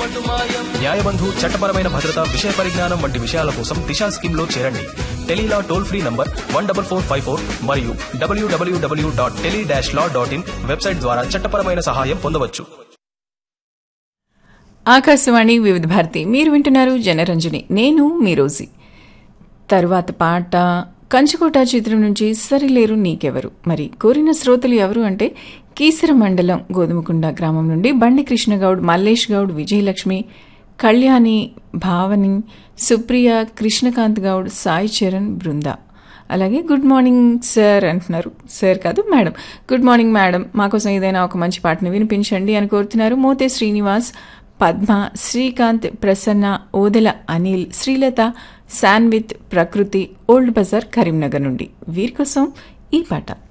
న్యాయబంధు చట్టపరమైన భద్రత విషయ పరిజ్ఞానం వంటి విషయాల కోసం దిశా స్కీమ్ లో చేరండి tele law toll free number one double four five four మరియు డబ్ల్యూడబ్ల్యూడబ్ల్యూ dot tele dash law dot in website ద్వారా చట్టపరమైన సహాయం పొందవచ్చు ఆకాశవాణి వివిధ భారతి మీరు వింటున్నారు జనరంజని నేను మీ రోజీ తరువాత పాట కంచుకోట చిత్రం నుంచి సరిలేరు నీకెవరు మరి కోరిన శ్రోతలు ఎవరు అంటే కీసర మండలం గోధుమకుండ గ్రామం నుండి బండి కృష్ణగౌడ్ మల్లేష్ గౌడ్ విజయలక్ష్మి కళ్యాణి భావని సుప్రియ కృష్ణకాంత్ గౌడ్ సాయి చరణ్ బృంద అలాగే గుడ్ మార్నింగ్ సార్ అంటున్నారు సార్ కాదు మేడం గుడ్ మార్నింగ్ మేడం మాకోసం ఏదైనా ఒక మంచి పాటను వినిపించండి అని కోరుతున్నారు మోతే శ్రీనివాస్ పద్మ శ్రీకాంత్ ప్రసన్న ఓదెల అనిల్ శ్రీలత శాన్విత్ ప్రకృతి ఓల్డ్ బజార్ కరీంనగర్ నుండి వీరి కోసం ఈ పాట